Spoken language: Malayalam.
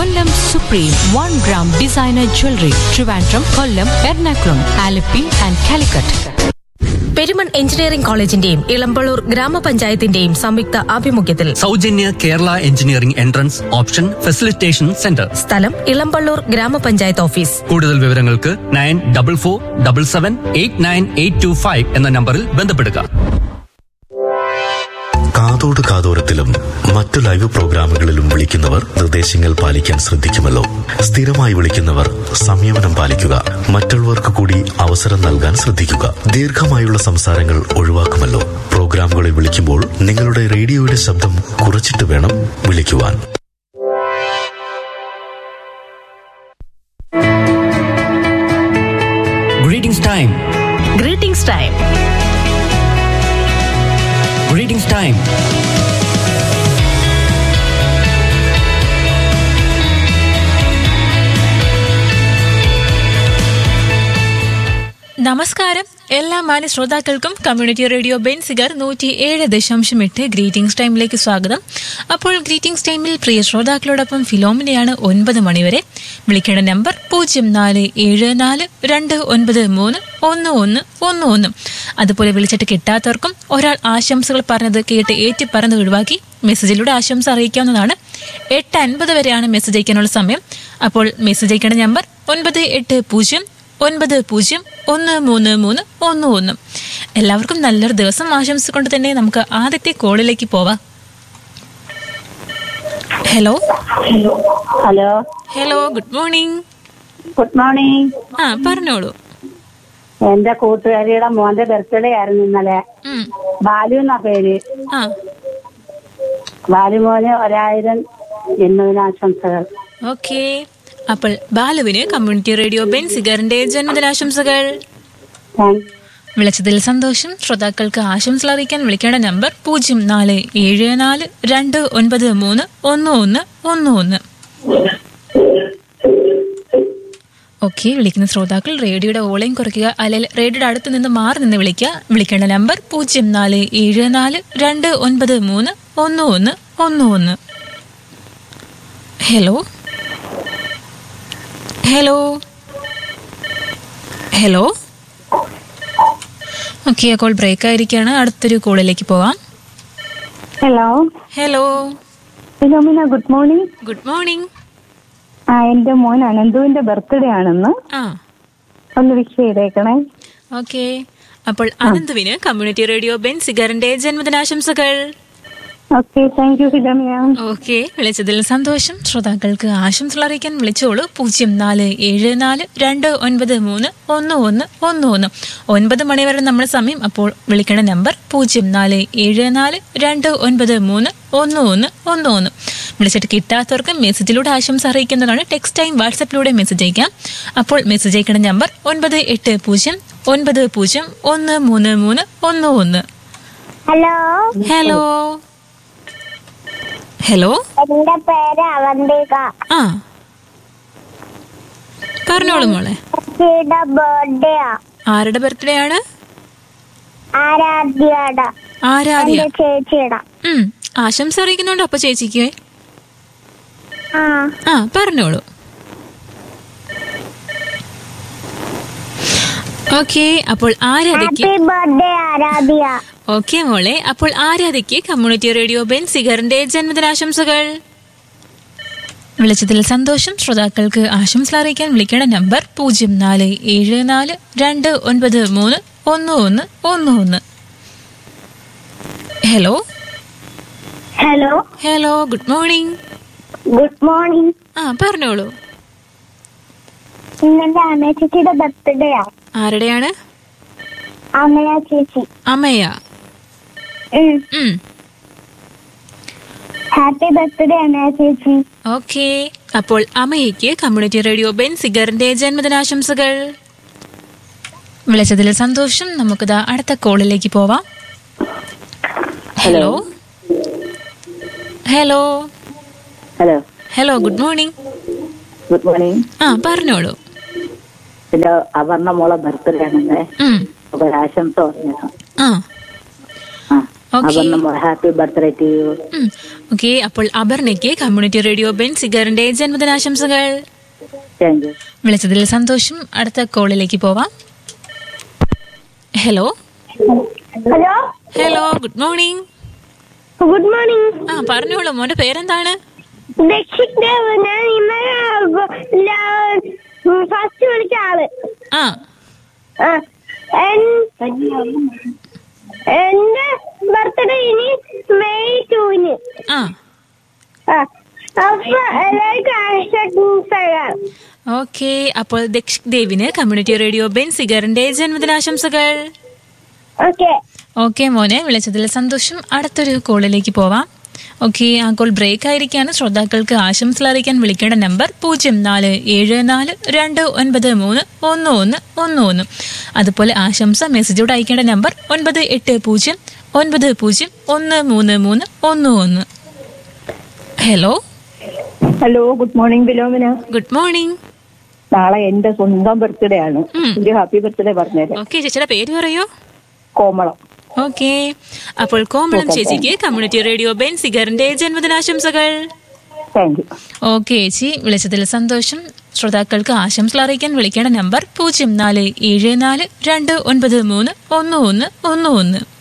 Kollam supreme one gram designer jewellery Trivandrum Kollam Ernakulam Alleppey and Calicut Perumon engineering കോളേജിന്റെയും ഇളമ്പള്ളൂർ ഗ്രാമപഞ്ചായത്തിന്റെയും സംയുക്ത ആഭിമുഖ്യത്തിൽ സൗജന്യ Kerala engineering entrance option facilitation centre സ്ഥലം ഇളമ്പള്ളൂർ ഗ്രാമപഞ്ചായത്ത് ഓഫീസ് കൂടുതൽ വിവരങ്ങൾക്ക് nine double four double seven eight nine eight two five എന്ന നമ്പറിൽ ബന്ധപ്പെടുക കാതോട് കാതോരത്തിലും മറ്റു ലൈവ് പ്രോഗ്രാമുകളിലും വിളിക്കുന്നവർ നിർദ്ദേശങ്ങൾ പാലിക്കാൻ ശ്രദ്ധിക്കുമല്ലോ സ്ഥിരമായി വിളിക്കുന്നവർ സംയമനം പാലിക്കുക മറ്റുള്ളവർക്ക് കൂടി അവസരം നൽകാൻ ശ്രദ്ധിക്കുക ദീർഘമായുള്ള സംസാരങ്ങൾ ഒഴിവാക്കുമല്ലോ പ്രോഗ്രാമുകളിൽ വിളിക്കുമ്പോൾ നിങ്ങളുടെ റേഡിയോയുടെ ശബ്ദം കുറച്ചിട്ട് വേണം വിളിക്കുവാൻ greetings time greetings time greetings time നമസ്കാരം എല്ലാ മാന്യ ശ്രോതാക്കൾക്കും കമ്മ്യൂണിറ്റി റേഡിയോ ബെൻസിഗർ നൂറ്റി ഏഴ് ദശാംശം എട്ട് ഗ്രീറ്റിംഗ്സ് ടൈമിലേക്ക് സ്വാഗതം അപ്പോൾ ഗ്രീറ്റിംഗ്സ് ടൈമിൽ പ്രിയ ശ്രോതാക്കളോടൊപ്പം ഫിലോമിനെയാണ് ഒൻപത് മണിവരെ വിളിക്കേണ്ട നമ്പർ പൂജ്യം നാല് ഏഴ് നാല് രണ്ട് ഒൻപത് മൂന്ന് ഒന്ന് ഒന്ന് ഒന്ന് ഒന്ന് അതുപോലെ വിളിച്ചിട്ട് കിട്ടാത്തവർക്കും ഒരാൾ ആശംസകൾ പറഞ്ഞത് കേട്ട് ഏറ്റി പറഞ്ഞത് ഒഴിവാക്കി മെസ്സേജിലൂടെ ആശംസ അറിയിക്കാവുന്നതാണ് എട്ട് അൻപത് വരെയാണ് മെസ്സേജ് അയക്കാനുള്ള സമയം അപ്പോൾ മെസ്സേജ് അയക്കേണ്ട നമ്പർ ഒൻപത് എട്ട് പൂജ്യം ഒൻപത് പൂജ്യം ഒന്ന് മൂന്ന് മൂന്ന് ഒന്ന് ഒന്ന് എല്ലാവർക്കും നല്ലൊരു ദിവസം ആശംസിച്ചുകൊണ്ട് തന്നെ നമുക്ക് ആദ്യത്തെ കോളിലേക്ക് പോവാം hello hello hello good morning good morning ആ പറഞ്ഞോളൂ എന്റെ കൂട്ടുകാരിയുടെ മോന്റെ ബർത്ത്ഡേ ആയിരുന്നു ഇന്നലെ ഉം, ബാലു എന്നാ പേര് ആ ബാലുമോന് ഒരായിരം ജന്മദിനാശംസകൾ ഓക്കെ അപ്പോൾ ബാലുവിന് കമ്മ്യൂണിറ്റി റേഡിയോ ബെൻ സിഗറിന്റെ ജന്മദിനാശംസകൾ താങ്ക് വിളിച്ചതിൽ സന്തോഷം ശ്രോതാക്കൾക്ക് ആശംസകൾ അറിയിക്കാൻ വിളിക്കേണ്ട നമ്പർ പൂജ്യം നാല് ഏഴ് നാല് രണ്ട് ഒൻപത് മൂന്ന് ഒന്ന് ഒന്ന് ഒന്ന് ഒന്ന് ഓക്കെ വിളിക്കുന്ന ശ്രോതാക്കൾ റേഡിയോയുടെ ഓളയും കുറയ്ക്കുക അല്ലെങ്കിൽ റേഡിയോയുടെ അടുത്ത് നിന്ന് മാറി നിന്ന് വിളിക്കുക വിളിക്കേണ്ട നമ്പർ പൂജ്യം നാല് ഏഴ് നാല് രണ്ട് ഒൻപത് മൂന്ന് ഒന്ന് ഒന്ന് ഒന്ന് ഒന്ന് ഹലോ ഹലോ ഹലോ ഓക്കെ അപ്പോൾ ബ്രേക്ക് ആയിരിക്കാണ് അടുത്തൊരു കോളിലേക്ക് പോവാം hello hello Philomina good morning good morning ആ എന്റെ മോൻ അനന്തുവിന്റെ ബർത്ത്ഡേ ആണെന്ന് ആ ഒന്ന് വിഷ് ചെയ്തേക്കണേ ഓക്കെ അപ്പോൾ അനന്തുവിന് കമ്മ്യൂണിറ്റി റേഡിയോ ബെൻ സിഗറിന്റെ ജന്മദിനാശംസകൾ okay thank you Philomina okay വിളിച്ചതിൽ സന്തോഷം ശ്രോതാക്കൾക്ക് ആശംസകൾ അറിയിക്കാൻ വിളിച്ചോളൂ പൂജ്യം നാല് ഏഴ് നാല് രണ്ട് ഒൻപത് മൂന്ന് ഒന്ന് ഒന്ന് ഒന്ന് ഒന്ന് ഒൻപത് മണി വരെ നമ്മുടെ സമയം അപ്പോൾ വിളിക്കേണ്ട നമ്പർ പൂജ്യം നാല് ഏഴ് നാല് രണ്ട് ഒൻപത് മൂന്ന് ഒന്ന് ഒന്ന് ഒന്ന് ഒന്ന് വിളിച്ചിട്ട് കിട്ടാത്തവർക്ക് മെസ്സേജിലൂടെ ആശംസ അറിയിക്കുന്നതാണ് ടെക്സ്റ്റ് ടൈം വാട്സപ്പിലൂടെ മെസ്സേജ് അയക്കാം അപ്പോൾ മെസ്സേജ് അയക്കേണ്ട നമ്പർ ഒൻപത് എട്ട് പൂജ്യം ഒൻപത് പൂജ്യം ഒന്ന് മൂന്ന് മൂന്ന് ഒന്ന് ഒന്ന് ഹലോ ഹലോ ഹലോ എന്റെ പേര് അവന്തിക ആ പറഞ്ഞോളൂ മോളെ ചേച്ചിയുടെ ബർത്ത്ഡേ ആരുടെ ബർത്ത്ഡേ ആണ് ആരാധ്യയുടെ ആരാധ്യ എന്റെ ചേച്ചിയുടെ ഉം ആശംസ അറിയിക്കുന്നുണ്ടോ അപ്പൊ ചേച്ചിക്ക് ആ ആ പറഞ്ഞോളൂ ഓക്കെ അപ്പോൾ ആരാധയ്ക്ക് ഹാപ്പി ബർത്ത്ഡേ ആരാധ്യ ഓക്കെ മോളെ അപ്പോൾ ആരാധയ്ക്ക് കമ്മ്യൂണിറ്റി റേഡിയോ ബെൻ സിഗറിന്റെ ജന്മദിനാശംസകൾ വിളിച്ചതിൽ സന്തോഷം ശ്രോതാക്കൾക്ക് ആശംസ അറിയിക്കാൻ വിളിക്കേണ്ട നമ്പർ പൂജ്യം നാല് ഏഴ് നാല് രണ്ട് ഒൻപത് മൂന്ന് ഒന്ന് ഒന്ന് ഒന്ന് ഒന്ന് hello hello hello good morning good morning ആ പറഞ്ഞോളൂ ഇന്നെന്റെ അമ്മ ചേച്ചിയുടെ ബർത്ത്ഡേ ആ ആരുടെയാണ് അമ്മയ ചേച്ചി അമ്മയ ഉം. ഉം ഹാപ്പി ബർത്ത്ഡേ അമ്മയ ചേച്ചി ഓക്കെ അപ്പോൾ അമ്മയ്ക്ക് കമ്മ്യൂണിറ്റി റേഡിയോ ബെൻ സിഗറിന്റെ ജന്മദിനാശംസകൾ വിളിച്ചതിൽ സന്തോഷം നമുക്കിതാ അടുത്ത കോളിലേക്ക് പോവാം hello hello hello hello good morning good morning ആ പറഞ്ഞോളൂ പിന്നെ അവർണ മോളെ ബർത്ത്ഡേ ആണെന്ന് ഉം അപ്പൊ ഒരു ആശംസ പറഞ്ഞു ആ ആ Okay. അവർണ മോളെ ഹാപ്പി ബർത്ത്ഡേ ടു യു ഉം. ഓക്കെ അപ്പോൾ അപർണയ്ക്ക് കമ്മ്യൂണിറ്റി റേഡിയോ ബെൻസിഗറിന്റെ ജന്മദിനാശംസകൾ താങ്ക് യു വിളിച്ചതിൽ സന്തോഷം അടുത്ത കോളിലേക്ക് പോവാം hello hello hello good morning good morning ആ പറഞ്ഞോളൂ മോന്റെ പേരെന്താണ് ദക്ഷിക് ദേവ് ഞാൻ ഇന്നലെ ഫസ്റ്റ് വിളിച്ച ആള് ആ ആ, എൻ- എന്റെ ബർത്ത്ഡേ ഇനി മെയ് ടൂന് ആ ആ അപ്പൊ എല്ലാവർക്കും ആശംസകൾ ഓക്കെ അപ്പോൾ ദക്ഷിക് ദേവിന് കമ്മ്യൂണിറ്റി റേഡിയോ ബെൻസിഗറിന്റെ ജന്മദിനാശംസകൾ ഓക്കെ ഓക്കെ മോനെ വിളിച്ചതിൽ സന്തോഷം അടുത്തൊരു കോളിലേക്ക് പോവാം ഓക്കെ ആ കോൾ ബ്രേക്ക് ആയിരിക്കാണ് ശ്രോതാക്കൾക്ക് ആശംസകൾ അറിയിക്കാൻ വിളിക്കേണ്ട നമ്പർ പൂജ്യം നാല് ഏഴ് നാല് രണ്ട് ഒൻപത് മൂന്ന് ഒന്ന് ഒന്ന് ഒന്ന് ഒന്ന് അതുപോലെ ആശംസ മെസ്സേജോട് അയക്കേണ്ട നമ്പർ ഒൻപത് എട്ട് പൂജ്യം ഒൻപത് പൂജ്യം ഒന്ന് മൂന്ന് മൂന്ന് ഒന്ന് ഒന്ന് hello hello good morning Philomina good morning നാളെ എന്റെ സ്വന്തം ബർത്ത്ഡേ ആണ് ഉം. ഒരു ഹാപ്പി ബർത്ത്ഡേ പറഞ്ഞേരെ ഓക്കെ ചേച്ചിയുടെ പേര് പറയോ കോമളം ഓക്കെ അപ്പോൾ കോമളം ചേച്ചിക്ക് കമ്മ്യൂണിറ്റി റേഡിയോ ബെൻസിഗറിന്റെ ജന്മദിനാശംസകൾ താങ്ക് യു ഓക്കെ ചേച്ചി വിളിച്ചതിൽ സന്തോഷം ശ്രോതാക്കൾക്ക് ആശംസകൾ അറിയിക്കാൻ വിളിക്കേണ്ട നമ്പർ പൂജ്യം നാല് ഏഴ് നാല് രണ്ട് ഒൻപത് മൂന്ന് ഒന്ന് ഒന്ന് ഒന്ന് ഒന്ന്